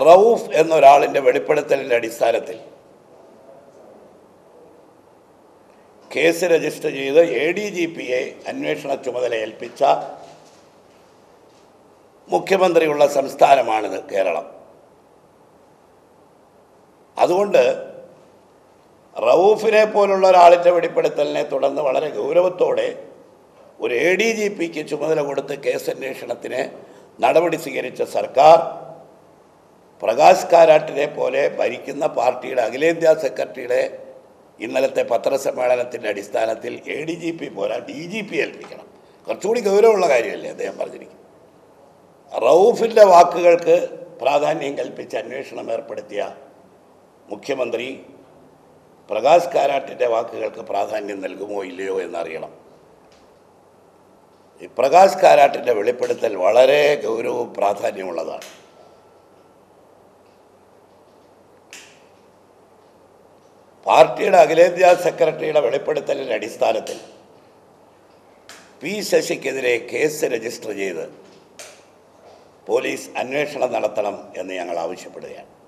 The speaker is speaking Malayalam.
റൌഫ് എന്നൊരാളിൻ്റെ വെളിപ്പെടുത്തലിൻ്റെ അടിസ്ഥാനത്തിൽ കേസ് രജിസ്റ്റർ ചെയ്ത് എ ഡി ജി പിയെ അന്വേഷണ ചുമതല ഏൽപ്പിച്ച മുഖ്യമന്ത്രിയുള്ള സംസ്ഥാനമാണിത് കേരളം അതുകൊണ്ട് റൌഫിനെ പോലുള്ള ഒരാളിൻ്റെ വെളിപ്പെടുത്തലിനെ തുടർന്ന് വളരെ ഗൗരവത്തോടെ ഒരു എ ഡി ജി പിക്ക് ചുമതല കൊടുത്ത് കേസ് അന്വേഷണത്തിന് നടപടി സ്വീകരിച്ച സർക്കാർ പ്രകാശ് കാരാട്ടിനെ പോലെ ഭരിക്കുന്ന പാർട്ടിയുടെ അഖിലേന്ത്യാ സെക്രട്ടറിയുടെ ഇന്നലത്തെ പത്രസമ്മേളനത്തിൻ്റെ അടിസ്ഥാനത്തിൽ എ ഡി ജി പി പോരാ ഡി ജി പി ഏൽപ്പിക്കണം കുറച്ചുകൂടി ഗൗരവമുള്ള കാര്യമല്ലേ അദ്ദേഹം പറഞ്ഞിരിക്കുന്നത് റൌഫിൻ്റെ വാക്കുകൾക്ക് പ്രാധാന്യം കൽപ്പിച്ച് അന്വേഷണം ഏർപ്പെടുത്തിയ മുഖ്യമന്ത്രി പ്രകാശ് കാരാട്ടിൻ്റെ വാക്കുകൾക്ക് പ്രാധാന്യം നൽകുമോ ഇല്ലയോ എന്നറിയണം ഈ പ്രകാശ് കാരാട്ടിൻ്റെ വെളിപ്പെടുത്തൽ വളരെ ഗൗരവവും പ്രാധാന്യമുള്ളതാണ് പാർട്ടിയുടെ അഖിലേന്ത്യാ സെക്രട്ടറിയുടെ വെളിപ്പെടുത്തലിൻ്റെ അടിസ്ഥാനത്തിൽ പി ശശിക്കെതിരെ കേസ് രജിസ്റ്റർ ചെയ്ത് പോലീസ് അന്വേഷണം നടത്തണം എന്ന് ഞങ്ങൾ ആവശ്യപ്പെടുകയാണ്